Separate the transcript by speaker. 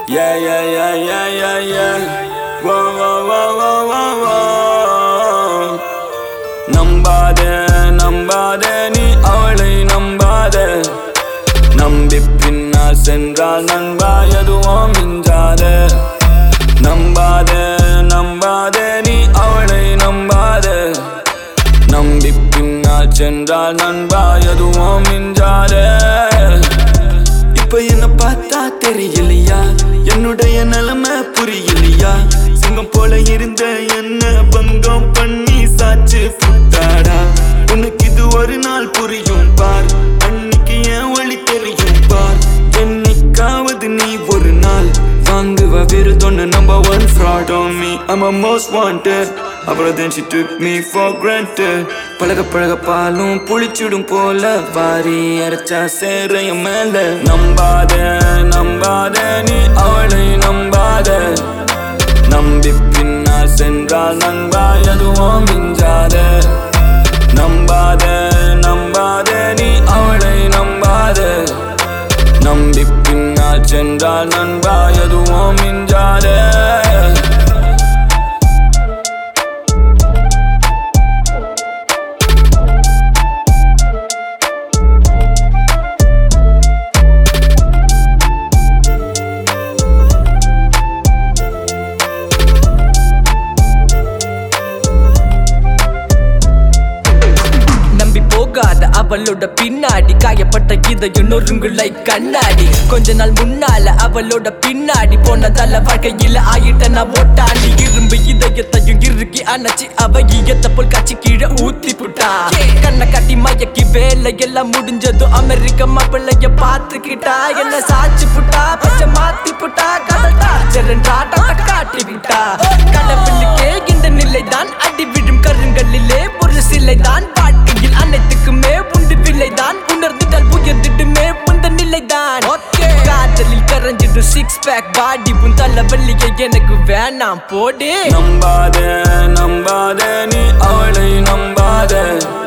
Speaker 1: Yeah, yeah, yeah, yeah, yeah, yeah. Whoa, whoa, whoa, whoa, whoa, whoa. நம்பாதே நம்பாதே நீ அவளை நம்பாதே நம்பி பின்னால் சென்றால் நண்பா எதுவும் மிஞ்சாதே நம்பாதே நம்பாதே நீ அவளை நம்பாதே நம்பி பின்னால் சென்றால் நண்பா எதுவும் மிஞ்சாதே இப்ப என்ன பார்த்தா தெரியலையா என்னுடைய நிலைமை புரியலையா சிங்கம் போல இருந்த என்ன பங்கம் பண்ணி சாச்சு புட்டாடா உனக்கு இது ஒரு நாள் புரியும் பார் அன்னைக்கு என் வழி தெரியும் பார் என்னைக்காவது நீ ஒரு நாள் வாங்குவ விருதொன்னு number one fraud on me I'm a most wanted அப்புறம் then she took me for granted பழக பழக பாலும் புளிச்சிடும் போல வாரி அரைச்சா சேரைய மேல நம்பாத நம்பாத நீ அவளை நம்பாத நம்பி பின்னால் சென்றால் நண்பா எதுவும் மிஞ்சாத நம்பாத நம்பாத நீ அவளை நம்பாத நம்பி பின்னால் சென்றால் நண்பா எதுவும் மிஞ்சாத
Speaker 2: நம்பி போகாத அவளோட பின்னாடி காயப்பட்ட இதயம் நொறுங்குலை கண்ணாடி கொஞ்ச நாள் முன்னால அவளோட பின்னாடி போனதால வாழ்க்கையில ஆயிட்ட நான் ஓட்டாண்டி இரும்பு இதயத்தையும் இறுக்கி அணைச்சி அவ ஈயத்த போல் காட்சி கீழே ஊத்தி புட்டா கண்ணை காட்டி மயக்கி வேலை எல்லாம் முடிஞ்சதும் அமெரிக்க மாப்பிள்ளைய பார்த்துக்கிட்டா என்ன சாச்சு புட்டா பச்சை மாத்தி புட்டா கடல் டார்ச்சரன் டாட்டா காட்டி விட்டா கடவுளுக்கே இந்த நிலைதான் அடி விழும் கருங்களிலே ஒரு சிலைதான் வாழ்க்கையில் அனைத்துக்குமே உண்டு விலைதான் உணர்ந்துட்டால் உயர்ந்துட்டுமே உந்த நிலைதான் காதலில் கரைஞ்சிட்டு சிக்ஸ் பேக் பாடி உன் தலைவலியை எனக்கு வேணாம் போடு
Speaker 1: நம்பாத நம்பாத நீ அவளை நம்பாத